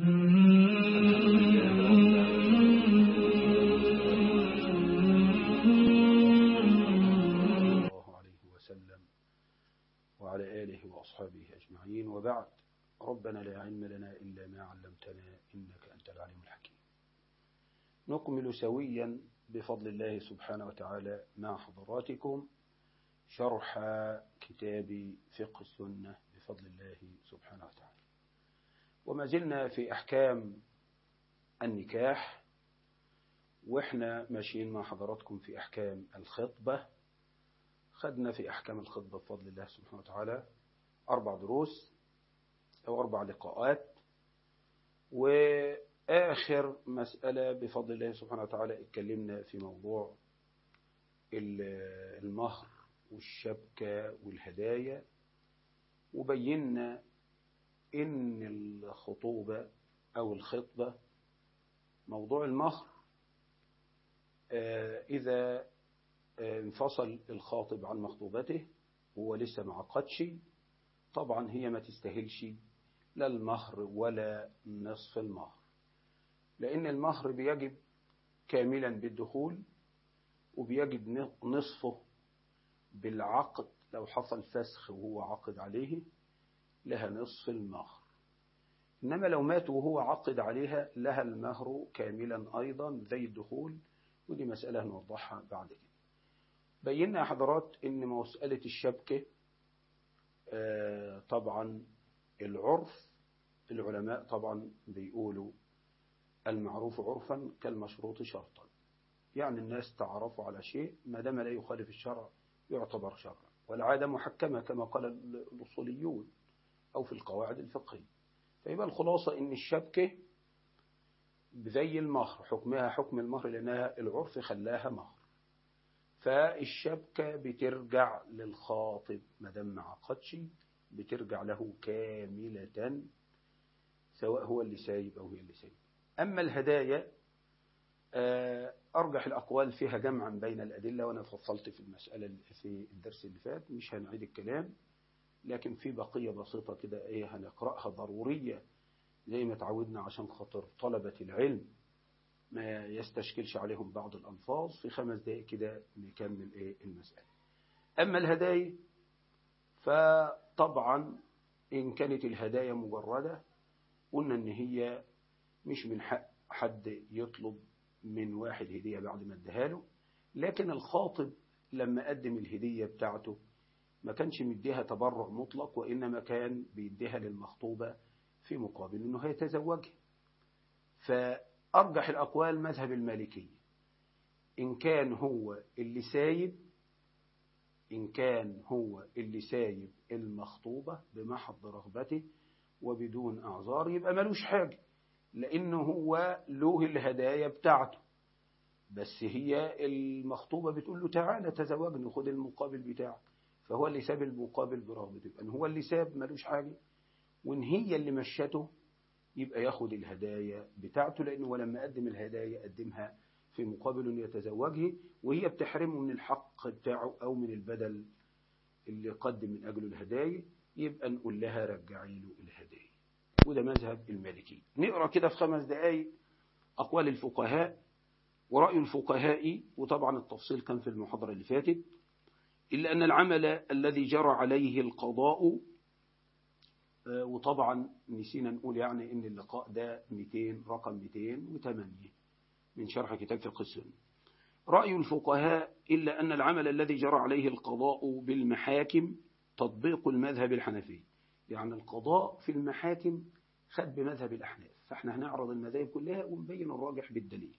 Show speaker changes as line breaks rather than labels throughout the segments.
الله عليه وسلم وعلى آله وأصحابه أجمعين وبعد ربنا لا علم لنا إلا ما علمتنا إنك أنت العليم الحكيم نكمل سويا بفضل الله سبحانه وتعالى مع حضراتكم شرح كتاب فقه السنة بفضل الله سبحانه وتعالى وما زلنا في أحكام النكاح وإحنا ماشيين مع حضراتكم في أحكام الخطبة خدنا في أحكام الخطبة بفضل الله سبحانه وتعالى أربع دروس أو أربع لقاءات وآخر مسألة بفضل الله سبحانه وتعالى اتكلمنا في موضوع المهر والشبكة والهدايا وبينا إن الخطوبة أو الخطبة موضوع المهر إذا انفصل الخاطب عن مخطوبته وهو لسه ما عقدش طبعا هي ما تستاهلش لا المهر ولا نصف المهر لأن المهر بيجب كاملا بالدخول وبيجب نصفه بالعقد لو حصل فسخ وهو عقد عليه لها نصف المهر إنما لو مات وهو عقد عليها لها المهر كاملا أيضا زي الدخول ودي مسألة نوضحها بعد كده بينا يا حضرات ان مسألة الشبكة آه طبعا العرف العلماء طبعا بيقولوا المعروف عرفا كالمشروط شرطا يعني الناس تعرفوا على شيء ما دام لا يخالف الشرع يعتبر شرعا والعادة محكمة كما قال الأصوليون أو في القواعد الفقهية فيبقى الخلاصة ان الشبكة زي المهر حكمها حكم المهر لأنها العرف خلاها مهر فالشبكة بترجع للخاطب ما دام ما عقدش بترجع له كاملة سواء هو اللي سايب أو هي اللي سايب أما الهدايا أرجح الأقوال فيها جمعا بين الأدلة وأنا فصلت في المسألة في الدرس اللي فات مش هنعيد الكلام لكن في بقية بسيطة كده إيه هنقرأها ضرورية زي ما تعودنا عشان خاطر طلبة العلم ما يستشكلش عليهم بعض الألفاظ في خمس دقائق كده نكمل إيه المسألة أما الهدايا فطبعا إن كانت الهدايا مجردة قلنا إن هي مش من حق حد يطلب من واحد هدية بعد ما اداها له لكن الخاطب لما قدم الهدية بتاعته ما كانش مديها تبرع مطلق وإنما كان بيديها للمخطوبة في مقابل إنه هيتزوجها فأرجح الأقوال مذهب المالكية إن كان هو اللي سايب إن كان هو اللي سايب المخطوبة بمحض رغبته وبدون أعذار يبقى ملوش حاجة لأنه هو له الهدايا بتاعته بس هي المخطوبة بتقول له تعالى تزوجني خد المقابل بتاعك فهو اللي ساب المقابل برغبته يبقى هو اللي ساب ملوش حاجة وإن هي اللي مشته يبقى ياخد الهدايا بتاعته لأنه ولما قدم الهدايا قدمها في مقابل أن يتزوجه وهي بتحرمه من الحق بتاعه أو من البدل اللي قدم من أجله الهدايا يبقى نقول لها رجعي له الهدايا وده مذهب المالكي نقرأ كده في خمس دقايق أقوال الفقهاء ورأي الفقهاء وطبعا التفصيل كان في المحاضرة اللي فاتت إلا أن العمل الذي جرى عليه القضاء وطبعا نسينا نقول يعني ان اللقاء ده 200 رقم 208 من شرح كتاب فقه السنة رأي الفقهاء إلا أن العمل الذي جرى عليه القضاء بالمحاكم تطبيق المذهب الحنفي يعني القضاء في المحاكم خد بمذهب الأحناف فاحنا هنعرض المذاهب كلها ونبين الراجح بالدليل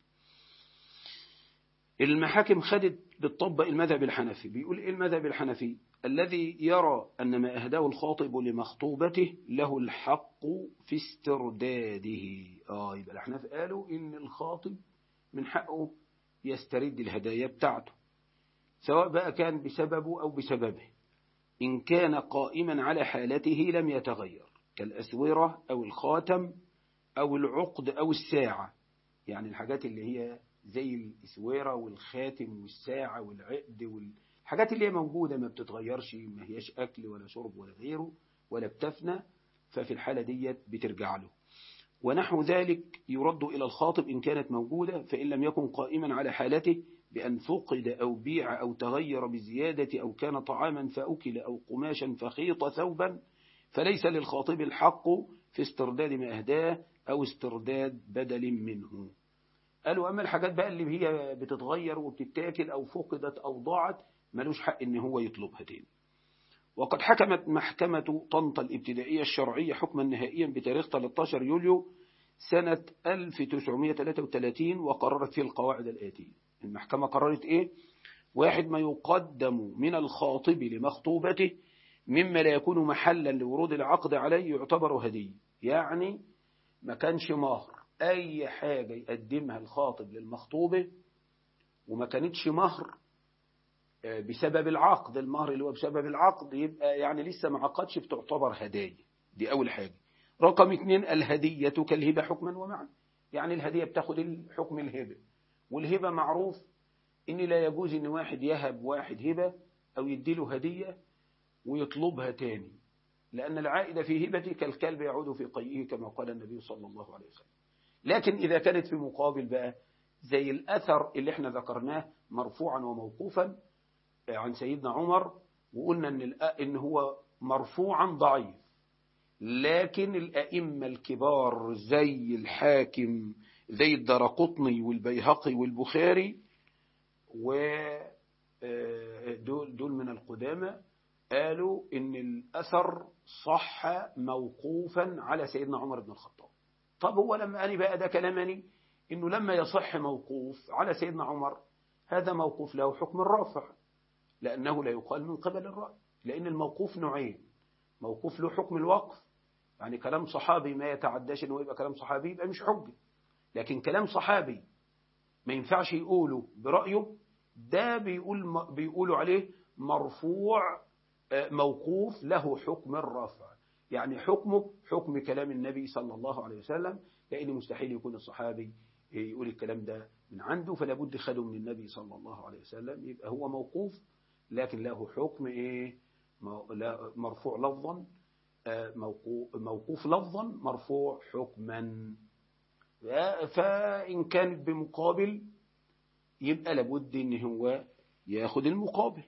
المحاكم خدت بتطبق المذهب الحنفي بيقول ايه المذهب الحنفي الذي يرى أن ما أهداه الخاطب لمخطوبته له الحق في استرداده آه يبقى الأحناف قالوا إن الخاطب من حقه يسترد الهدايا بتاعته سواء بقى كان بسببه أو بسببه إن كان قائما على حالته لم يتغير كالأسورة أو الخاتم أو العقد أو الساعة يعني الحاجات اللي هي زي الأسورة والخاتم والساعة والعقد والحاجات اللي هي موجودة ما بتتغيرش ما هياش أكل ولا شرب ولا غيره ولا بتفنى ففي الحالة ديت بترجع له ونحو ذلك يرد إلى الخاطب إن كانت موجودة فإن لم يكن قائما على حالته بأن فقد أو بيع أو تغير بزيادة أو كان طعاما فأكل أو قماشا فخيط ثوبا فليس للخاطب الحق في استرداد ما أهداه أو استرداد بدل منه قالوا أما الحاجات بقى اللي هي بتتغير وبتتاكل أو فقدت أو ضاعت ملوش حق إن هو يطلبها تاني وقد حكمت محكمة طنطا الابتدائية الشرعية حكما نهائيا بتاريخ 13 يوليو سنة 1933 وقررت فيه القواعد الآتية المحكمة قررت إيه؟ واحد ما يقدم من الخاطب لمخطوبته مما لا يكون محلا لورود العقد عليه يعتبر هدية يعني ما كانش مهر أي حاجة يقدمها الخاطب للمخطوبة وما كانتش مهر بسبب العقد المهر اللي هو بسبب العقد يبقى يعني لسه ما عقدش بتعتبر هدايا دي أول حاجة رقم اثنين الهدية كالهبة حكما ومعنى يعني الهدية بتاخد حكم الهبة والهبة معروف إن لا يجوز إن واحد يهب واحد هبة أو يديله هدية ويطلبها تاني لأن العائد في هبته كالكلب يعود في قيئه كما قال النبي صلى الله عليه وسلم لكن إذا كانت في مقابل بقى زي الأثر اللي احنا ذكرناه مرفوعا وموقوفا عن سيدنا عمر وقلنا إن, إن هو مرفوعا ضعيف لكن الأئمة الكبار زي الحاكم زي الدرقطني والبيهقي والبخاري ودول دول من القدامى قالوا إن الأثر صح موقوفا على سيدنا عمر بن الخطاب طب هو لما أني بقى ده كلامني إنه لما يصح موقوف على سيدنا عمر هذا موقوف له حكم الرافع لأنه لا يقال من قبل الرأي لأن الموقوف نوعين موقوف له حكم الوقف يعني كلام صحابي ما يتعداش انه يبقى كلام صحابي يبقى مش حجة لكن كلام صحابي ما ينفعش يقوله برأيه ده بيقول بيقولوا عليه مرفوع موقوف له حكم الرفع يعني حكمه حكم كلام النبي صلى الله عليه وسلم لأن مستحيل يكون الصحابي يقول الكلام ده من عنده فلا بد خده من النبي صلى الله عليه وسلم يبقى هو موقوف لكن له حكم ايه مرفوع لفظا موقوف لفظا مرفوع حكما فإن كانت بمقابل يبقى لابد ان هو ياخد المقابل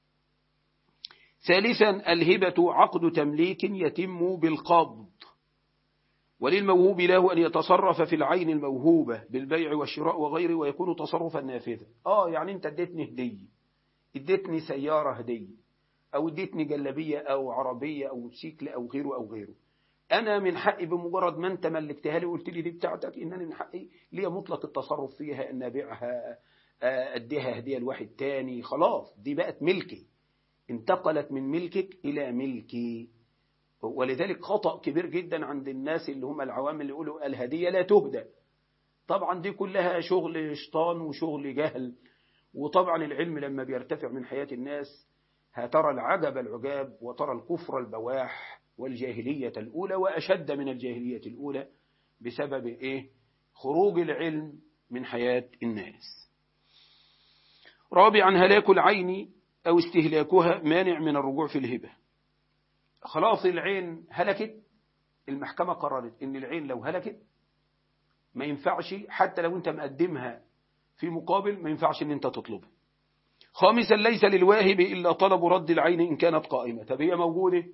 ثالثا الهبة عقد تمليك يتم بالقبض وللموهوب له أن يتصرف في العين الموهوبة بالبيع والشراء وغيره ويكون تصرفا نافذا آه يعني أنت اديتني هدية اديتني سيارة هدية أو اديتني جلبية أو عربية أو موتوسيكل أو غيره أو غيره أنا من حقي بمجرد ما أنت ملكتها لي وقلت لي دي بتاعتك إن أنا من حقي ليا مطلق التصرف فيها أن أبيعها أديها هدية لواحد تاني خلاص دي بقت ملكي انتقلت من ملكك إلى ملكي ولذلك خطأ كبير جدا عند الناس اللي هم العوام اللي يقولوا الهدية لا تهدى طبعا دي كلها شغل شيطان وشغل جهل وطبعا العلم لما بيرتفع من حياة الناس هترى العجب العجاب وترى الكفر البواح والجاهلية الأولى وأشد من الجاهلية الأولى بسبب إيه؟ خروج العلم من حياة الناس رابعا هلاك العين أو استهلاكها مانع من الرجوع في الهبة خلاص العين هلكت المحكمة قررت إن العين لو هلكت ما ينفعش حتى لو أنت مقدمها في مقابل ما ينفعش إن أنت تطلبها خامسا ليس للواهب إلا طلب رد العين إن كانت قائمة طب هي موجودة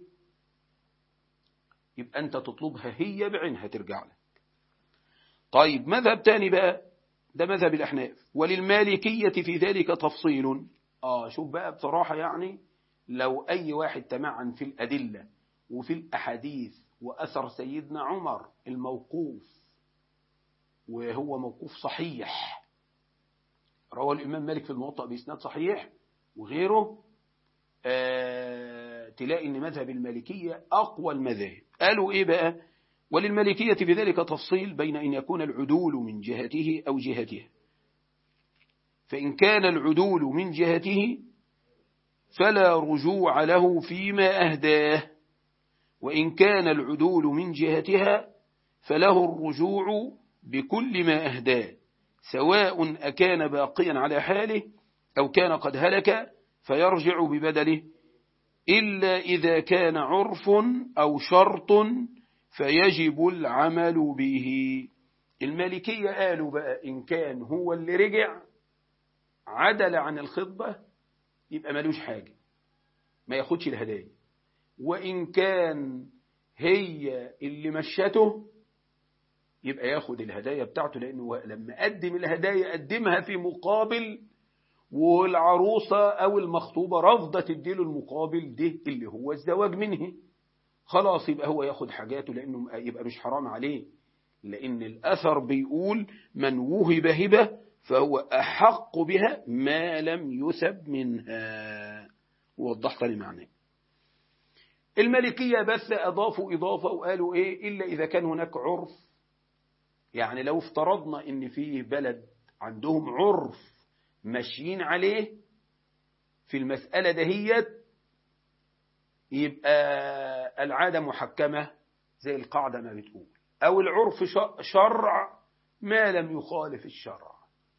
يبقى أنت تطلبها هي بعينها ترجع لك طيب مذهب تاني بقى ده مذهب الأحناف وللمالكية في ذلك تفصيل آه شوف بقى بصراحة يعني لو أي واحد تمعن في الأدلة وفي الأحاديث وأثر سيدنا عمر الموقوف وهو موقوف صحيح روى الإمام مالك في الموطأ بإسناد صحيح وغيره آه تلاقي أن مذهب المالكية أقوى المذاهب قالوا إيه بقى وللمالكية في ذلك تفصيل بين أن يكون العدول من جهته أو جهتها فإن كان العدول من جهته فلا رجوع له فيما أهداه وإن كان العدول من جهتها فله الرجوع بكل ما أهداه سواء أكان باقيا على حاله أو كان قد هلك فيرجع ببدله إلا إذا كان عرف أو شرط فيجب العمل به المالكية قالوا بقى إن كان هو اللي رجع عدل عن الخطبة يبقى ملوش حاجة ما ياخدش الهدايا وإن كان هي اللي مشته يبقى ياخد الهدايا بتاعته لأنه لما قدم الهدايا قدمها في مقابل والعروسة أو المخطوبة رافضة تديله المقابل ده اللي هو الزواج منه خلاص يبقى هو ياخد حاجاته لأنه يبقى مش حرام عليه لأن الأثر بيقول من وهب هبة فهو أحق بها ما لم يسب منها ووضحت لي معناه الملكية بس أضافوا إضافة وقالوا إيه إلا إذا كان هناك عرف يعني لو افترضنا إن فيه بلد عندهم عرف ماشيين عليه في المسألة دهيت يبقى العادة محكمة زي القاعدة ما بتقول أو العرف شرع ما لم يخالف الشرع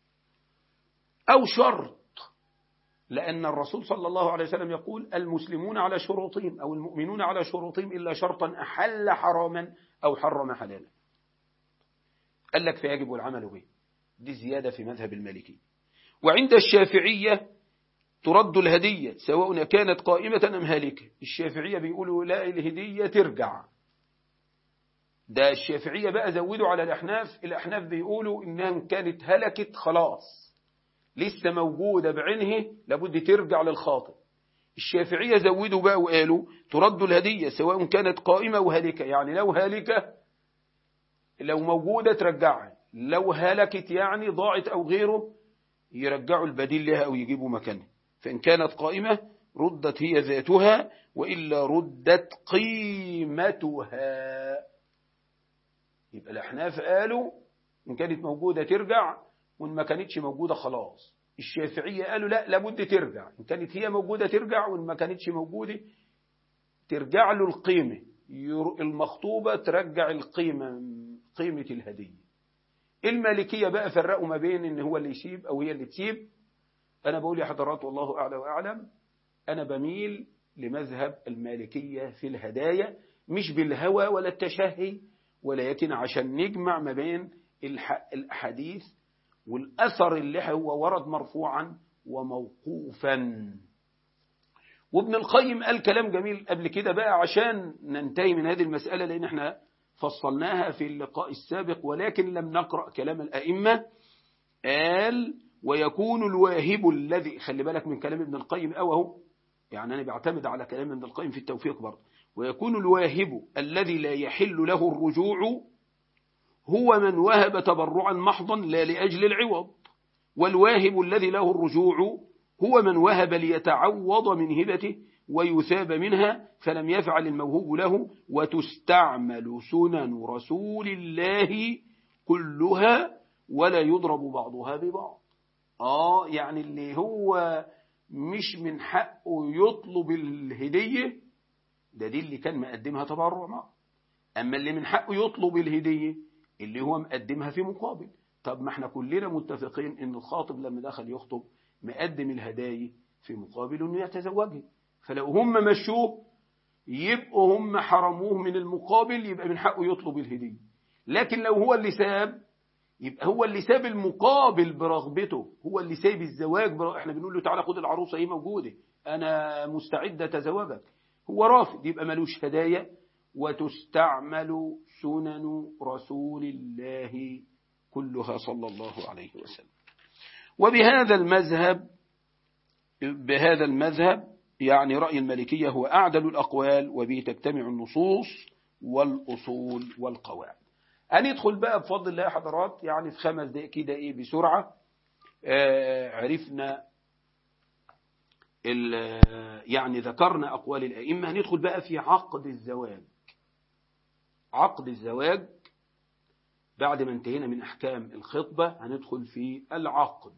أو شرط لأن الرسول صلى الله عليه وسلم يقول المسلمون على شروطهم أو المؤمنون على شروطهم إلا شرطا أحل حراما أو حرم حلالا قال لك فيجب العمل به دي زيادة في مذهب المالكي وعند الشافعية ترد الهدية سواء كانت قائمة أم هالكة الشافعية بيقولوا لا الهدية ترجع ده الشافعية بقى زودوا على الأحناف الأحناف بيقولوا إنها كانت هلكت خلاص لسه موجودة بعينه لابد ترجع للخاطئ الشافعية زودوا بقى وقالوا ترد الهدية سواء كانت قائمة وهالكة يعني لو هالكة لو موجودة ترجعها لو هلكت يعني ضاعت أو غيره يرجعوا البديل لها أو يجيبوا مكانها فإن كانت قائمة ردت هي ذاتها وإلا ردت قيمتها يبقى الأحناف قالوا إن كانت موجودة ترجع وإن ما كانتش موجودة خلاص الشافعية قالوا لا لابد ترجع إن كانت هي موجودة ترجع وإن ما كانتش موجودة ترجع له القيمة المخطوبة ترجع القيمة قيمة الهدية المالكية بقى فرقوا ما بين إن هو اللي يسيب أو هي اللي تسيب أنا بقول يا حضرات والله أعلى وأعلم أنا بميل لمذهب المالكية في الهدايا مش بالهوى ولا التشهي ولكن عشان نجمع ما بين الأحاديث والأثر اللي هو ورد مرفوعا وموقوفا وابن القيم قال كلام جميل قبل كده بقى عشان ننتهي من هذه المسألة لأن احنا فصلناها في اللقاء السابق ولكن لم نقرأ كلام الأئمة قال ويكون الواهب الذي خلي بالك من كلام ابن القيم أو هو يعني أنا بعتمد على كلام ابن القيم في التوفيق برضه ويكون الواهب الذي لا يحل له الرجوع هو من وهب تبرعا محضا لا لأجل العوض والواهب الذي له الرجوع هو من وهب ليتعوض من هبته ويثاب منها فلم يفعل الموهوب له وتستعمل سنن رسول الله كلها ولا يضرب بعضها ببعض آه يعني اللي هو مش من حقه يطلب الهدية ده دي اللي كان مقدمها تبرع معه أما اللي من حقه يطلب الهدية اللي هو مقدمها في مقابل طب ما احنا كلنا متفقين ان الخاطب لما دخل يخطب مقدم الهدايا في مقابل انه يتزوجها فلو هم مشوه يبقوا هم حرموه من المقابل يبقى من حقه يطلب الهدية لكن لو هو اللي ساب يبقى هو اللي ساب المقابل برغبته هو اللي ساب الزواج برغ... احنا بنقول له تعالى خد العروسة هي موجودة انا مستعد اتزوجك هو رافض يبقى ملوش هدايا وتستعمل سنن رسول الله كلها صلى الله عليه وسلم وبهذا المذهب بهذا المذهب يعني رأي المالكية هو أعدل الأقوال وبه تجتمع النصوص والأصول والقواعد هندخل بقى بفضل الله يا حضرات يعني في خمس دقائق كده ايه بسرعة آه عرفنا يعني ذكرنا أقوال الأئمة هندخل بقى في عقد الزواج عقد الزواج بعد ما انتهينا من أحكام الخطبة هندخل في العقد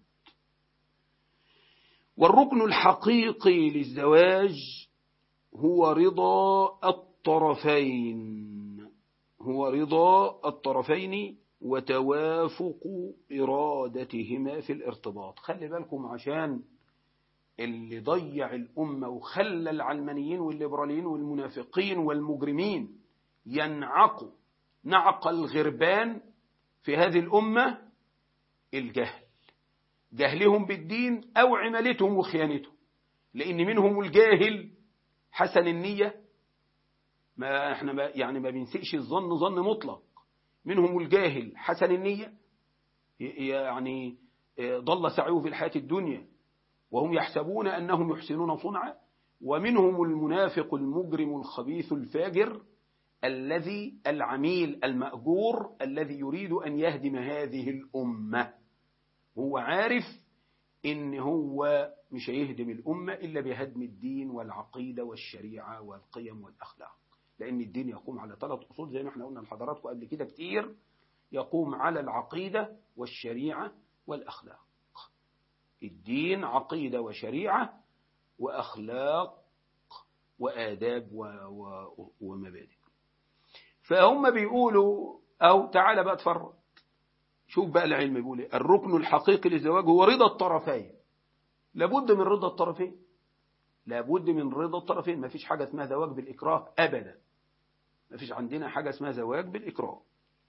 والركن الحقيقي للزواج هو رضا الطرفين هو رضا الطرفين وتوافق إرادتهما في الارتباط خلي بالكم عشان اللي ضيع الأمة وخلى العلمانيين والليبراليين والمنافقين والمجرمين ينعق نعق الغربان في هذه الأمة الجهل جهلهم بالدين أو عملتهم وخيانتهم لأن منهم الجاهل حسن النية ما احنا ما يعني ما بنسئش الظن ظن مطلق منهم الجاهل حسن النية يعني ضل سعيه في الحياة الدنيا وهم يحسبون أنهم يحسنون صنعا ومنهم المنافق المجرم الخبيث الفاجر الذي العميل المأجور الذي يريد أن يهدم هذه الأمة هو عارف إن هو مش هيهدم الأمة إلا بهدم الدين والعقيدة والشريعة والقيم والأخلاق لأن الدين يقوم على ثلاث أصول زي ما احنا قلنا لحضراتكم قبل كده كتير يقوم على العقيدة والشريعة والأخلاق الدين عقيدة وشريعة وأخلاق وآداب ومبادئ فهم بيقولوا أو تعالى بقى اتفرج شوف بقى العلم بيقول ايه الركن الحقيقي للزواج هو رضا الطرفين لابد من رضا الطرفين لابد من رضا الطرفين ما فيش حاجة اسمها زواج بالإكراه أبدا ما فيش عندنا حاجة اسمها زواج بالإكراه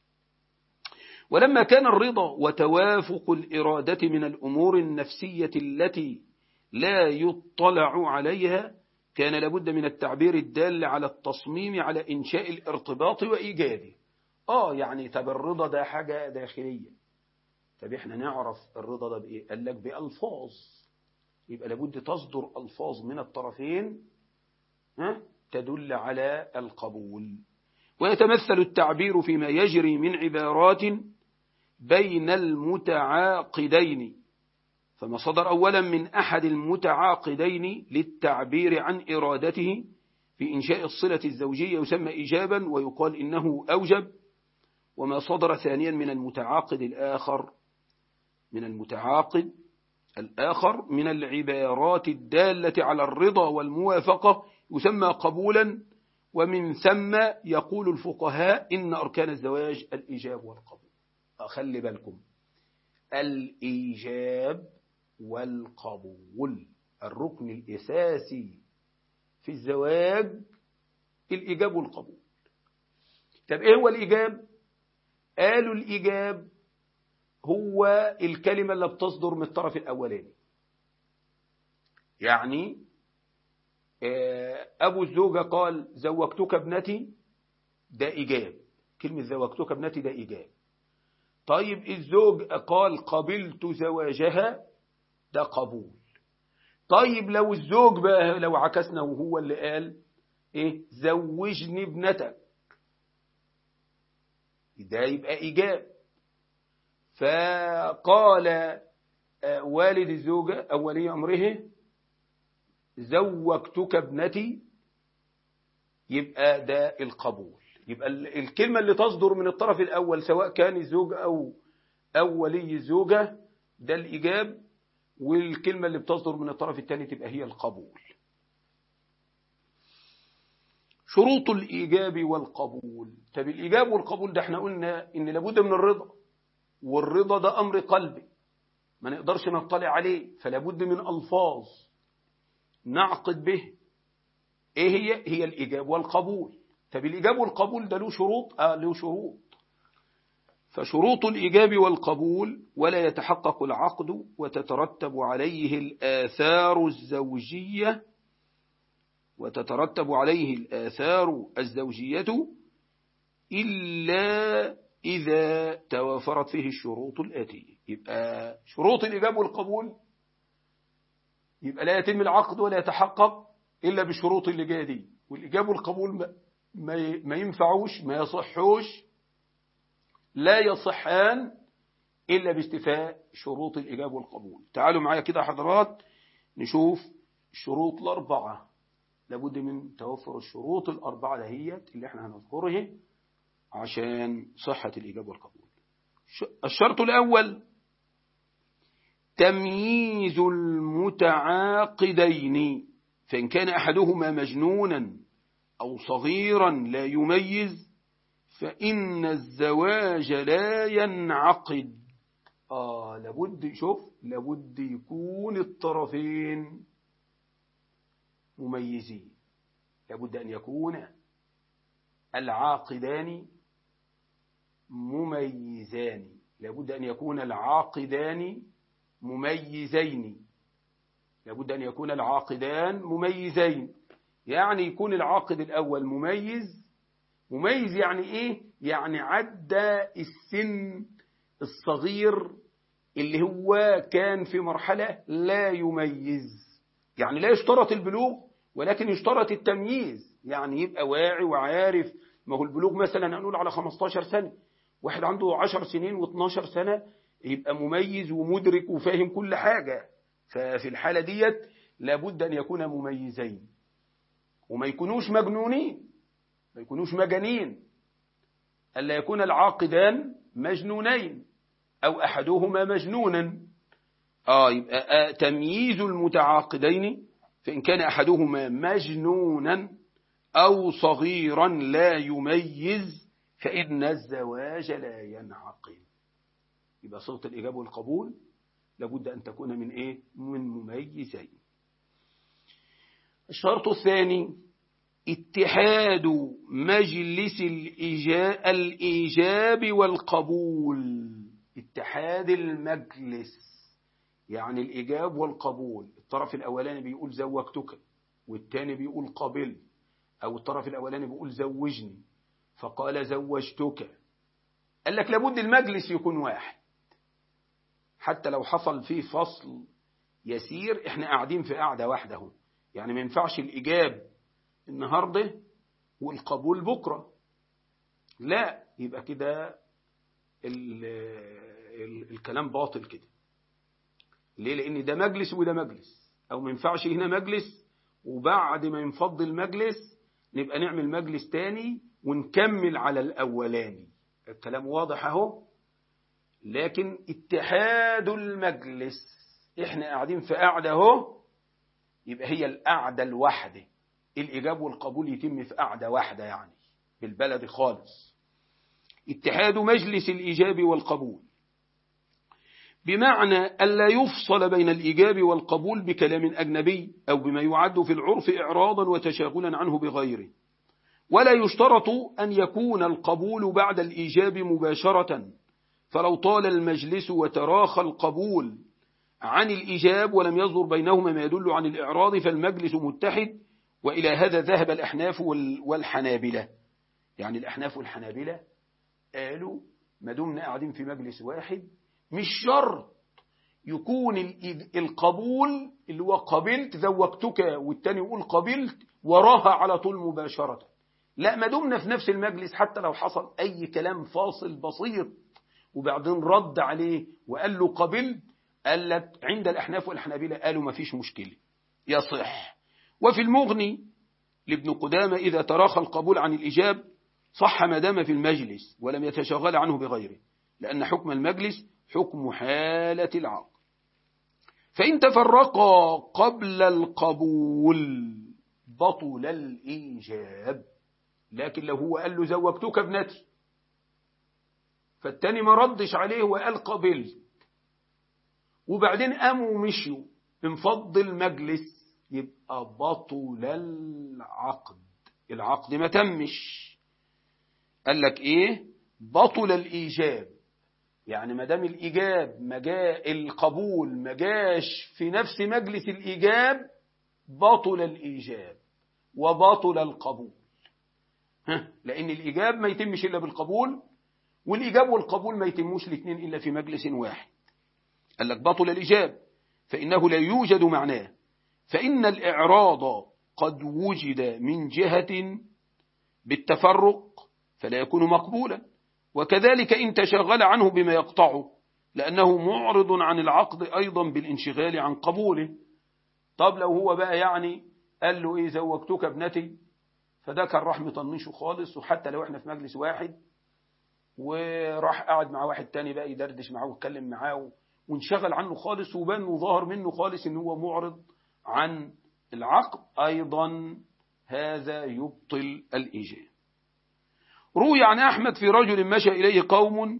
ولما كان الرضا وتوافق الإرادة من الأمور النفسية التي لا يطلع عليها كان لابد من التعبير الدال على التصميم على إنشاء الارتباط وإيجاده آه يعني طب الرضا ده حاجة داخلية طب إحنا نعرف الرضا ده بإيه قال لك بألفاظ يبقى لابد تصدر ألفاظ من الطرفين ها تدل على القبول ويتمثل التعبير فيما يجري من عبارات بين المتعاقدين فما صدر أولا من أحد المتعاقدين للتعبير عن إرادته في إنشاء الصلة الزوجية يسمى إيجابا ويقال إنه أوجب وما صدر ثانيا من المتعاقد الآخر من المتعاقد الآخر من العبارات الدالة على الرضا والموافقة يسمى قبولا ومن ثم يقول الفقهاء إن أركان الزواج الإيجاب والقبول خلي بالكم الإيجاب والقبول الركن الأساسي في الزواج الإيجاب والقبول طب إيه هو الإيجاب قالوا الإيجاب هو الكلمة اللي بتصدر من الطرف الأولاني يعني أبو الزوجة قال زوجتك ابنتي ده إيجاب كلمة زوجتك ابنتي ده إيجاب طيب الزوج قال قبلت زواجها ده قبول طيب لو الزوج بقى لو عكسنا وهو اللي قال ايه زوجني ابنتك ده يبقى إيجاب فقال والد الزوجة أو ولي أمره زوجتك ابنتي يبقى ده القبول يبقى الكلمة اللي تصدر من الطرف الأول سواء كان الزوج أو أو ولي الزوجة ده الإيجاب والكلمة اللي بتصدر من الطرف الثاني تبقى هي القبول شروط الإيجاب والقبول طب الإيجاب والقبول ده احنا قلنا إن لابد من الرضا والرضا ده أمر قلبي ما نقدرش نطلع عليه فلابد من ألفاظ نعقد به ايه هي هي الإيجاب والقبول طب الإيجاب والقبول ده له شروط آه له شروط فشروط الإيجاب والقبول ولا يتحقق العقد وتترتب عليه الآثار الزوجية وتترتب عليه الآثار الزوجية إلا إذا توافرت فيه الشروط الآتية يبقى شروط الإيجاب والقبول يبقى لا يتم العقد ولا يتحقق إلا بالشروط اللي جايه دي والإيجاب والقبول ما, ما ينفعوش ما يصحوش لا يصحان إلا باستفاء شروط الإيجاب والقبول تعالوا معايا كده حضرات نشوف الشروط الأربعة لابد من توفر الشروط الأربعة دهيت اللي احنا هنذكرها عشان صحة الإيجاب والقبول الشرط الأول تمييز المتعاقدين فإن كان أحدهما مجنونا أو صغيرا لا يميز فإن الزواج لا ينعقد آه لابد شوف لابد يكون الطرفين مميزين لابد أن يكون العاقدان مميزان لابد أن يكون العاقدان مميزين لابد أن يكون العاقدان مميزين يعني يكون العاقد الأول مميز مميز يعني إيه؟ يعني عدى السن الصغير اللي هو كان في مرحلة لا يميز يعني لا يشترط البلوغ ولكن يشترط التمييز يعني يبقى واعي وعارف ما هو البلوغ مثلا هنقول على 15 سنة واحد عنده 10 سنين و12 سنة يبقى مميز ومدرك وفاهم كل حاجة ففي الحالة ديت لابد أن يكون مميزين وما يكونوش مجنونين ما يكونوش مجانين ألا يكون العاقدان مجنونين أو أحدهما مجنونا آه يبقى آه تمييز المتعاقدين فإن كان أحدهما مجنونا أو صغيرا لا يميز فإن الزواج لا ينعقد يبقى صوت الإجابة والقبول لابد أن تكون من إيه؟ من مميزين الشرط الثاني اتحاد مجلس الإيجاب والقبول اتحاد المجلس يعني الإيجاب والقبول الطرف الأولاني بيقول زوجتك والتاني بيقول قبل أو الطرف الأولاني بيقول زوجني فقال زوجتك قال لك لابد المجلس يكون واحد حتى لو حصل فيه فصل يسير احنا قاعدين في قاعدة واحدة اهو يعني ما ينفعش الإيجاب النهاردة والقبول بكرة لا يبقى كده ال ال الكلام باطل كده ليه لأن ده مجلس وده مجلس أو ما ينفعش هنا مجلس وبعد ما ينفض المجلس نبقى نعمل مجلس تاني ونكمل على الأولاني الكلام واضح اهو لكن اتحاد المجلس احنا قاعدين في قاعدة اهو يبقى هي القعدة الواحدة الإجاب والقبول يتم في قعدة واحدة يعني بالبلد خالص اتحاد مجلس الإيجاب والقبول بمعنى ألا يفصل بين الإيجاب والقبول بكلام أجنبي أو بما يعد في العرف إعراضا وتشاغلا عنه بغيره ولا يشترط أن يكون القبول بعد الإيجاب مباشرة فلو طال المجلس وتراخى القبول عن الإيجاب ولم يصدر بينهما ما يدل عن الإعراض فالمجلس متحد وإلى هذا ذهب الأحناف والحنابلة يعني الأحناف والحنابلة قالوا ما دمنا قاعدين في مجلس واحد مش شرط يكون القبول اللي هو قبلت زوجتك والتاني يقول قبلت وراها على طول مباشرة لا ما دمنا في نفس المجلس حتى لو حصل أي كلام فاصل بسيط وبعدين رد عليه وقال له قبلت قال لك عند الأحناف والحنابلة قالوا ما فيش مشكلة يصح وفي المغني لابن قدامة إذا تراخى القبول عن الإجاب صح ما دام في المجلس ولم يتشغل عنه بغيره لأن حكم المجلس حكم حالة العقل فإن تفرقا قبل القبول بطل الإيجاب لكن لو هو قال له زوجتك ابنتي فالتاني ما ردش عليه وقال قبلت وبعدين قاموا ومشيوا انفض المجلس يبقى بطل العقد العقد ما تمش قال لك ايه بطل الايجاب يعني ما دام الايجاب ما جاء القبول ما جاش في نفس مجلس الايجاب بطل الايجاب وبطل القبول ها لان الايجاب ما يتمش الا بالقبول والايجاب والقبول ما يتموش الاثنين الا في مجلس واحد قال لك بطل الايجاب فانه لا يوجد معناه فإن الإعراض قد وجد من جهة بالتفرق فلا يكون مقبولا وكذلك إن تشغل عنه بما يقطعه لأنه معرض عن العقد أيضا بالانشغال عن قبوله طب لو هو بقى يعني قال له إيه زوجتك ابنتي فده كان راح مطنشه خالص وحتى لو احنا في مجلس واحد وراح قعد مع واحد تاني بقى يدردش معاه ويتكلم معاه وانشغل عنه خالص وبان وظهر منه خالص ان هو معرض عن العقد أيضا هذا يبطل الإيجاب روي عن أحمد في رجل مشى إليه قوم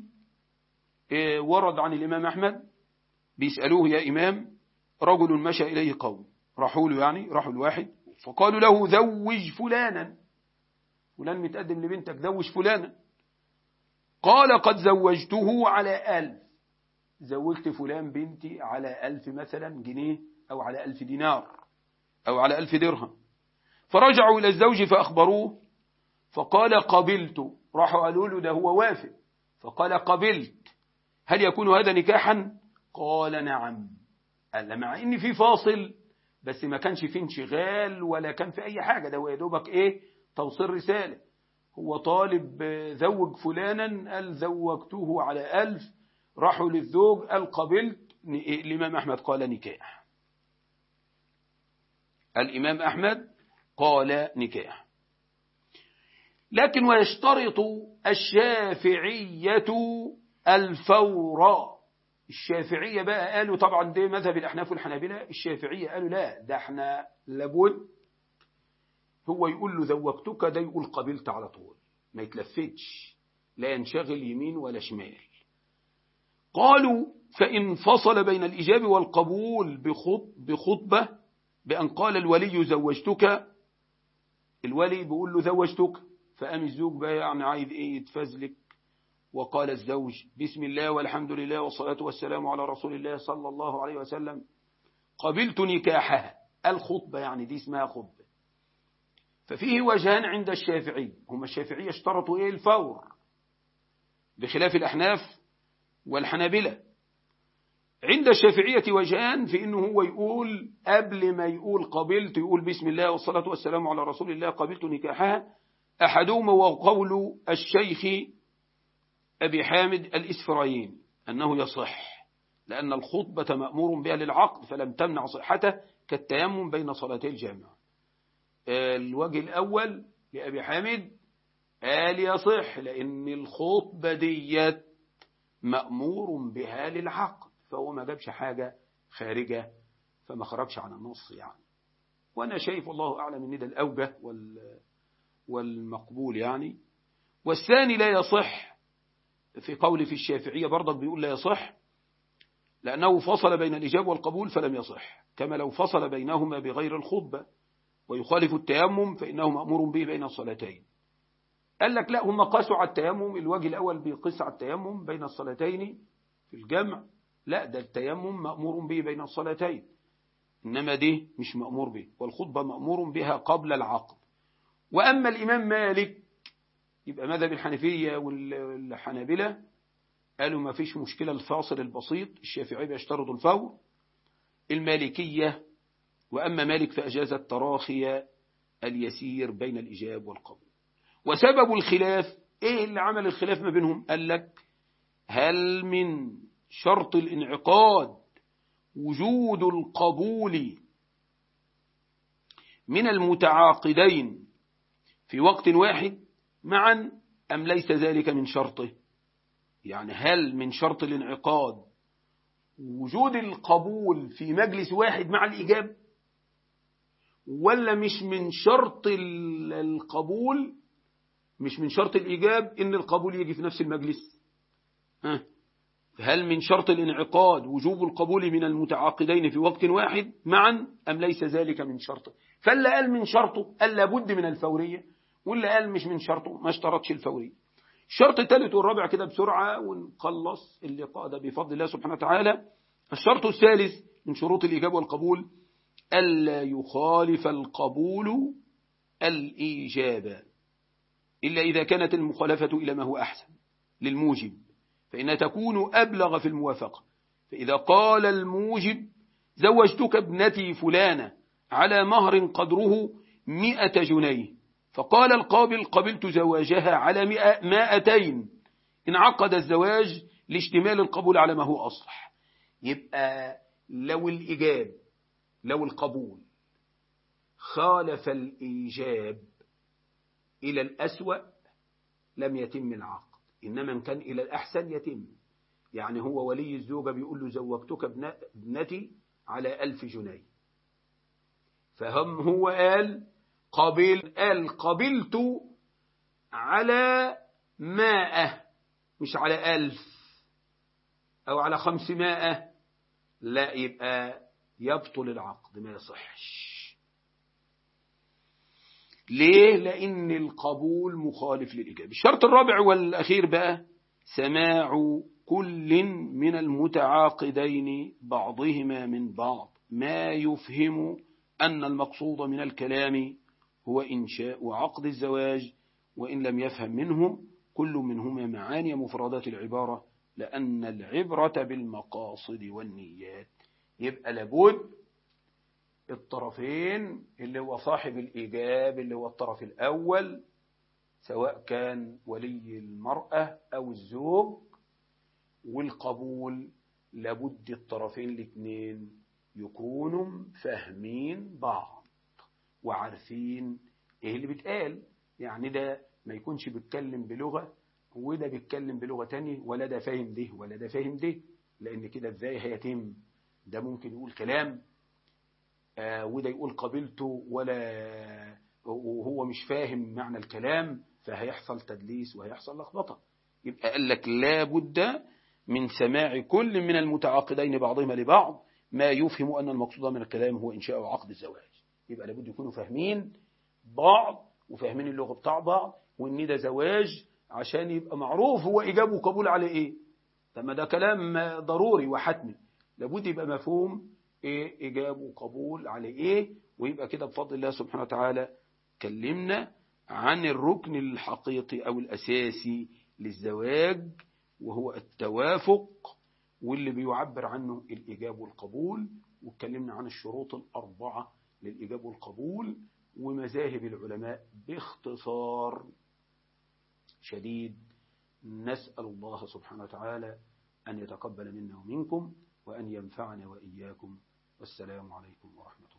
ورد عن الإمام أحمد بيسألوه يا إمام رجل مشى إليه قوم راحوا له يعني راحوا الواحد فقالوا له زوج فلانا فلان متقدم لبنتك زوج فلانا قال قد زوجته على ألف زوجت فلان بنتي على ألف مثلا جنيه أو على ألف دينار أو على ألف درهم فرجعوا إلى الزوج فأخبروه فقال قبلت راحوا قالوا له ده هو وافق فقال قبلت هل يكون هذا نكاحا قال نعم قال مع ان في فاصل بس ما كانش فيه انشغال ولا كان في اي حاجة ده هو يا دوبك ايه توصيل رسالة هو طالب زوج فلانا قال زوجته على ألف راحوا للزوج قال قبلت الإمام أحمد قال نكاح الإمام أحمد قال نكاح لكن ويشترط الشافعية الفور الشافعية بقى قالوا طبعا ده مذهب الأحناف والحنابلة الشافعية قالوا لا ده احنا لابد هو يقول له زوجتك ده يقول قبلت على طول ما يتلفتش لا ينشغل يمين ولا شمال قالوا فإن فصل بين الإجابة والقبول بخط بخطبة بأن قال الولي زوجتك الولي بيقول له زوجتك فقام الزوج بقى يعني عايز ايه يتفزلك وقال الزوج بسم الله والحمد لله والصلاة والسلام على رسول الله صلى الله عليه وسلم قبلت نكاحها الخطبة يعني دي اسمها خطبة ففيه وجهان عند الشافعي هم الشافعية اشترطوا ايه الفور بخلاف الأحناف والحنابلة عند الشافعية وجهان في انه هو يقول قبل ما يقول قبلت يقول بسم الله والصلاة والسلام على رسول الله قبلت نكاحها أحدهما وقول الشيخ أبي حامد الإسفرايين أنه يصح لأن الخطبة مأمور بها للعقد فلم تمنع صحته كالتيمم بين صلاتي الجامع الوجه الأول لأبي حامد قال يصح لأن الخطبة ديت مأمور بها للعقد فهو ما جابش حاجة خارجة فما خرجش عن النص يعني وأنا شايف الله أعلم أن ده الأوجه وال والمقبول يعني والثاني لا يصح في قول في الشافعية برضك بيقول لا يصح لأنه فصل بين الإجابة والقبول فلم يصح كما لو فصل بينهما بغير الخطبة ويخالف التيمم فإنه مأمور به بين الصلاتين قال لك لا هم قاسوا على التيمم الوجه الأول بيقيس على التيمم بين الصلاتين في الجمع لا ده التيمم مأمور به بين الصلاتين إنما دي مش مأمور به والخطبة مأمور بها قبل العقد وأما الإمام مالك يبقى مذهب الحنفية والحنابلة قالوا ما فيش مشكلة الفاصل البسيط الشافعي بيشترط الفور المالكية وأما مالك فأجاز التراخي اليسير بين الإجاب والقبول وسبب الخلاف إيه اللي عمل الخلاف ما بينهم قال لك هل من شرط الانعقاد وجود القبول من المتعاقدين في وقت واحد معا أم ليس ذلك من شرطه يعني هل من شرط الانعقاد وجود القبول في مجلس واحد مع الإجاب ولا مش من شرط القبول مش من شرط الإجاب إن القبول يجي في نفس المجلس ها هل من شرط الانعقاد وجوب القبول من المتعاقدين في وقت واحد معا أم ليس ذلك من شرطه فاللي قال من شرطه قال لابد من الفورية واللي قال مش من شرطه ما اشترطش الفورية الشرط الثالث والرابع كده بسرعة ونخلص اللقاء ده بفضل الله سبحانه وتعالى الشرط الثالث من شروط الإجابة والقبول ألا يخالف القبول الإجابة إلا إذا كانت المخالفة إلى ما هو أحسن للموجب فإنها تكون أبلغ في الموافقة فإذا قال الموجب زوجتك ابنتي فلانة على مهر قدره مئة جنيه فقال القابل قبلت زواجها على مائتين انعقد الزواج لاشتمال القبول على ما هو أصلح يبقى لو الإجاب لو القبول خالف الإيجاب إلى الأسوأ لم يتم العقد إنما إن كان إلى الأحسن يتم يعني هو ولي الزوجة بيقول له زوجتك ابنتي على ألف جنيه فهم هو قال قبل قال قبلت على مائة مش على ألف أو على خمسمائة لا يبقى يبطل العقد ما يصحش ليه لأن القبول مخالف للإجابة الشرط الرابع والأخير بقى سماع كل من المتعاقدين بعضهما من بعض ما يفهم أن المقصود من الكلام هو إنشاء عقد الزواج وإن لم يفهم منه كل منهما معاني مفردات العبارة لأن العبرة بالمقاصد والنيات يبقى لابد الطرفين اللي هو صاحب الإيجاب اللي هو الطرف الأول سواء كان ولي المرأة أو الزوج والقبول لابد الطرفين الاثنين يكونوا فاهمين بعض وعارفين ايه اللي بيتقال يعني ده ما يكونش بيتكلم بلغة وده بيتكلم بلغة تانية ولا ده فاهم ده ولا ده فاهم ده لأن كده ازاي هيتم ده ممكن يقول كلام آه وده يقول قبلته ولا وهو مش فاهم معنى الكلام فهيحصل تدليس وهيحصل لخبطة يبقى قال لك لا بد من سماع كل من المتعاقدين بعضهما لبعض ما يفهم أن المقصود من الكلام هو إنشاء عقد الزواج يبقى لابد يكونوا فاهمين بعض وفاهمين اللغة بتاع بعض وإن ده زواج عشان يبقى معروف هو إجابه وقبول على إيه لما ده كلام ضروري وحتمي لابد يبقى مفهوم إيه إجابه وقبول على إيه ويبقى كده بفضل الله سبحانه وتعالى كلمنا عن الركن الحقيقي أو الأساسي للزواج وهو التوافق واللي بيعبر عنه الإجاب والقبول واتكلمنا عن الشروط الأربعة للإجاب والقبول ومذاهب العلماء باختصار شديد نسأل الله سبحانه وتعالى أن يتقبل منا ومنكم وأن ينفعنا وإياكم والسلام عليكم ورحمة الله